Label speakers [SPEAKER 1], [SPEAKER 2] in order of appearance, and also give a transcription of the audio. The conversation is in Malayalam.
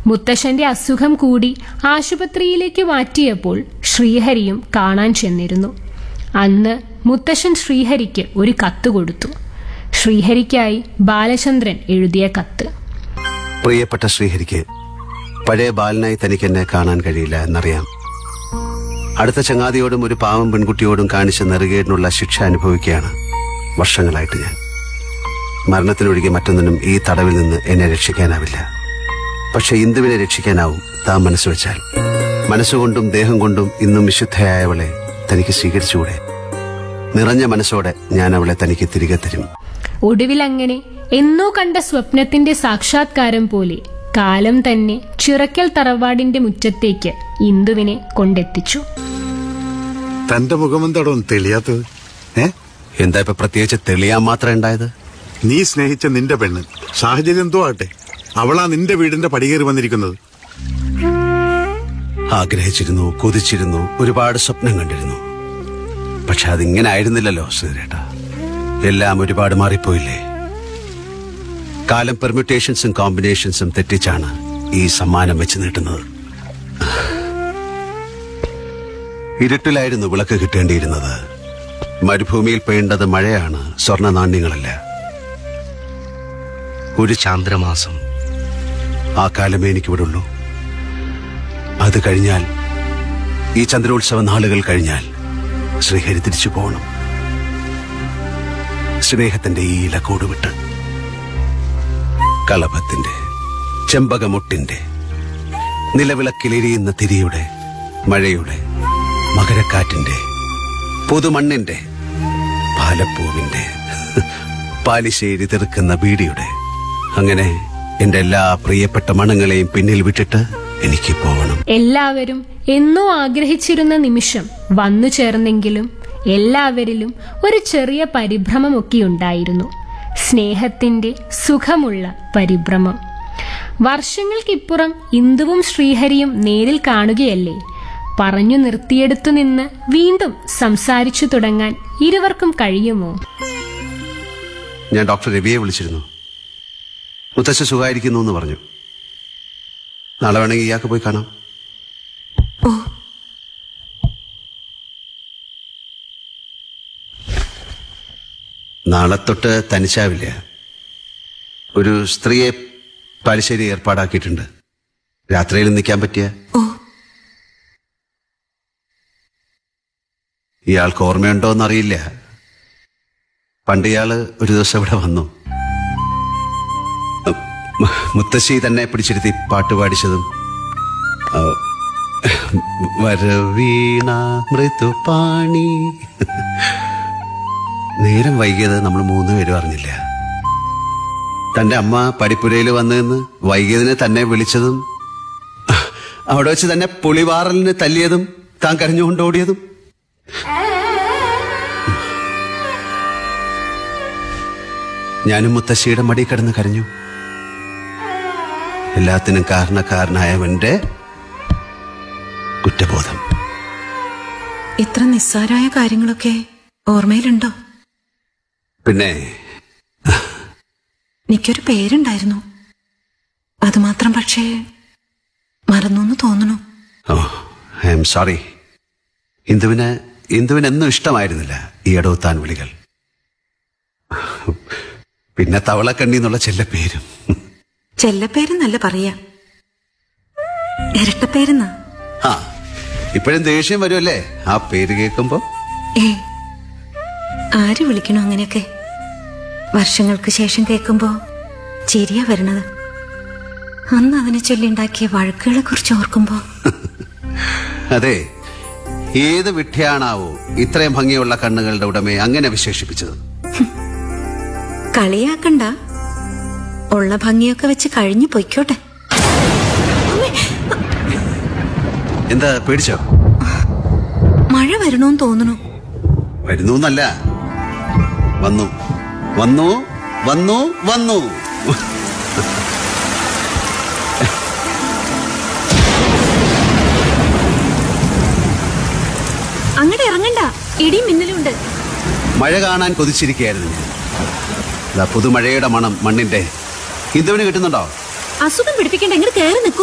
[SPEAKER 1] മുത്തശ്ശന്റെ അസുഖം കൂടി ആശുപത്രിയിലേക്ക് മാറ്റിയപ്പോൾ ശ്രീഹരിയും കാണാൻ ചെന്നിരുന്നു അന്ന് മുത്തശ്ശൻ ശ്രീഹരിക്ക് ഒരു കത്ത് കൊടുത്തു ശ്രീഹരിക്കായി ബാലചന്ദ്രൻ എഴുതിയ കത്ത്
[SPEAKER 2] പ്രിയപ്പെട്ട ശ്രീഹരിക്ക് പഴയ ബാലനായി തനിക്ക് എന്നെ കാണാൻ കഴിയില്ല എന്നറിയാം അടുത്ത ചങ്ങാതിയോടും ഒരു പാവം പെൺകുട്ടിയോടും കാണിച്ച നെറുകേടിനുള്ള ശിക്ഷ അനുഭവിക്കുകയാണ് വർഷങ്ങളായിട്ട് ഞാൻ മരണത്തിനൊഴികെ മറ്റൊന്നിനും ഈ തടവിൽ നിന്ന് എന്നെ രക്ഷിക്കാനാവില്ല പക്ഷെ ഇന്ദുവിനെ രക്ഷിക്കാനാവും താൻ മനസ്സ് വെച്ചാൽ മനസ്സുകൊണ്ടും ദേഹം കൊണ്ടും ഇന്നും വിശുദ്ധയായവളെ തനിക്ക് സ്വീകരിച്ചുകൂടെ നിറഞ്ഞ മനസ്സോടെ ഞാൻ അവളെ തനിക്ക് തിരികെ തരും
[SPEAKER 1] ഒടുവിൽ അങ്ങനെ എന്നോ കണ്ട സ്വപ്നത്തിന്റെ സാക്ഷാത്കാരം പോലെ കാലം തന്നെ ചിറക്കൽ തറവാടിന്റെ മുറ്റത്തേക്ക് ഇന്ദുവിനെ കൊണ്ടെത്തിച്ചു
[SPEAKER 3] തന്റെ മുഖമെന്താടോ ഒന്ന് തെളിയാത്തത് ഏ
[SPEAKER 2] എന്താ ഇപ്പൊ പ്രത്യേകിച്ച് തെളിയാൻ മാത്രം ഉണ്ടായത്
[SPEAKER 3] നീ സ്നേഹിച്ച നിന്റെ പെണ്ണ് സാഹചര്യം എന്തോ ആട്ടെ അവളാ നിന്റെ വീടിന്റെ പടികേറി വന്നിരിക്കുന്നത്
[SPEAKER 2] ആഗ്രഹിച്ചിരുന്നു കൊതിച്ചിരുന്നു ഒരുപാട് സ്വപ്നം കണ്ടിരുന്നു പക്ഷെ അതിങ്ങനെ ആയിരുന്നില്ലല്ലോ ശ്രീരേട്ട എല്ലാം ഒരുപാട് മാറിപ്പോയില്ലേ കാലം പെർമ്യൂട്ടേഷൻസും കോമ്പിനേഷൻസും തെറ്റിച്ചാണ് ഈ സമ്മാനം വെച്ച് നീട്ടുന്നത് ഇരുട്ടിലായിരുന്നു വിളക്ക് കിട്ടേണ്ടിയിരുന്നത് മരുഭൂമിയിൽ പെയ്യേണ്ടത് മഴയാണ് സ്വർണ്ണ നാണ്യങ്ങളല്ല
[SPEAKER 4] ഒരു ചാന്ദ്രമാസം
[SPEAKER 2] ആ കാലമേ എനിക്കിവിടെ ഉള്ളൂ അത് കഴിഞ്ഞാൽ ഈ ചന്ദ്രോത്സവ നാളുകൾ കഴിഞ്ഞാൽ ശ്രീഹരി തിരിച്ചു പോകണം സ്നേഹത്തിന്റെ ഈ ഇലക്കോട് വിട്ട് കളഭത്തിന്റെ ചെമ്പകമുട്ടിന്റെ നിലവിളക്കിലെരിയുന്ന തിരിയുടെ മഴയുടെ മകരക്കാറ്റിന്റെ പുതുമണ്ണിന്റെ പാലപ്പൂവിന്റെ പാലിശ്ശേരി തെറുക്കുന്ന ബീഡിയുടെ അങ്ങനെ എന്റെ എല്ലാ പ്രിയപ്പെട്ട മണങ്ങളെയും പിന്നിൽ വിട്ടിട്ട് എനിക്ക് പോകണം
[SPEAKER 1] എല്ലാവരും എന്നോ ആഗ്രഹിച്ചിരുന്ന നിമിഷം വന്നു ചേർന്നെങ്കിലും എല്ലാവരിലും ഒരു ചെറിയ പരിഭ്രമമൊക്കെ ഉണ്ടായിരുന്നു സ്നേഹത്തിന്റെ സുഖമുള്ള പരിഭ്രമം വർഷങ്ങൾക്കിപ്പുറം ഇന്ദുവും ശ്രീഹരിയും നേരിൽ കാണുകയല്ലേ പറഞ്ഞു നിർത്തിയെടുത്തു നിന്ന് വീണ്ടും സംസാരിച്ചു തുടങ്ങാൻ ഇരുവർക്കും കഴിയുമോ
[SPEAKER 2] ഞാൻ ഡോക്ടർ രവിയെ വിളിച്ചിരുന്നു മുത്തശ്ശ സുഖമായിരിക്കുന്നു എന്ന് പറഞ്ഞു നാളെ വേണമെങ്കിൽ ഇയാൾക്ക് പോയി കാണാം നാളെ തൊട്ട് തനിച്ചാവില്ല ഒരു സ്ത്രീയെ പാലിശ്ശേരി ഏർപ്പാടാക്കിയിട്ടുണ്ട് രാത്രിയിൽ നിൽക്കാൻ പറ്റിയ ഇയാൾക്ക് ഓർമ്മയുണ്ടോ എന്നറിയില്ല പണ്ട് ഇയാള് ഒരു ദിവസം ഇവിടെ വന്നു മു- മുത്തശ്ശി തന്നെ പിടിച്ചിരുത്തി പാട്ട് പാടിച്ചതും ആ, വരവീണ മൃദുപാണി നേരം വൈകിയത് നമ്മൾ മൂന്നുപേരും അറിഞ്ഞില്ല തന്റെ അമ്മ പടിപ്പുരയിൽ വന്നതെന്ന് വൈകിയതിനെ തന്നെ വിളിച്ചതും അവിടെ വെച്ച് തന്നെ പുളിവാറലിന് തല്ലിയതും താൻ കരഞ്ഞുകൊണ്ട് ഓടിയതും ഞാനും മുത്തശ്ശിയുടെ മടി കിടന്ന് കരഞ്ഞു എല്ലാത്തിനും കാരണക്കാരനായവന്റെ കുറ്റബോധം
[SPEAKER 5] ഇത്ര നിസ്സാരായ കാര്യങ്ങളൊക്കെ ഓർമ്മയിലുണ്ടോ
[SPEAKER 2] പിന്നെ
[SPEAKER 5] എനിക്കൊരു പേരുണ്ടായിരുന്നു അതുമാത്രം പക്ഷേ മറന്നു എന്ന് തോന്നണു
[SPEAKER 2] ഓ ഐ എം സോറി ഇന്ദുവിന് ഇന്ദുവിന് എന്നും ഇഷ്ടമായിരുന്നില്ല ഈ ഇടവുത്താൻ വിളികൾ പിന്നെ തവളക്കണ്ണി എന്നുള്ള ചെല്ലപ്പേരും
[SPEAKER 5] ചെല്ലപ്പേരെന്നല്ല പറയാ ഇരട്ടപ്പേരെന്നാ
[SPEAKER 2] ആ ഇപ്പോഴും ദേഷ്യം വരുമല്ലേ ആ പേര് കേൾക്കുമ്പോ
[SPEAKER 5] ഏ ആര് വിളിക്കണോ അങ്ങനെയൊക്കെ വർഷങ്ങൾക്ക് ശേഷം കേൾക്കുമ്പോ ചിരിയാ വരണത് അന്ന് അതിനെ ചൊല്ലിണ്ടാക്കിയ വഴക്കുകളെ കുറിച്ച് ഓർക്കുമ്പോ
[SPEAKER 2] അതെ ഏത് വിഡ്ഢിയാണാവോ ഇത്രയും ഭംഗിയുള്ള കണ്ണുകളുടെ ഉടമയെ അങ്ങനെ വിശേഷിപ്പിച്ചത്
[SPEAKER 5] കളിയാക്കണ്ട ഉള്ള ഭംഗിയൊക്കെ വെച്ച് കഴിഞ്ഞു പൊയ്ക്കോട്ടെ
[SPEAKER 2] എന്താ പേടിച്ചോ
[SPEAKER 5] മഴ വരണോന്ന് തോന്നണു
[SPEAKER 2] വരുന്നു എന്നല്ല വന്നു വന്നു വന്നു വന്നു
[SPEAKER 5] അങ്ങോട്ട് ഇറങ്ങണ്ട ഇടിയും മിന്നലുണ്ട്
[SPEAKER 2] മഴ കാണാൻ കൊതിച്ചിരിക്കുകയായിരുന്നു ഞാൻ ദാ പുതുമഴയുടെ മണം മണ്ണിന്റെ ഇന്ദുവിന് കിട്ടുന്നുണ്ടോ
[SPEAKER 5] അസുഖം പിടിപ്പിക്കണ്ട ഇങ്ങോട്ട് കയറി നിൽക്കൂ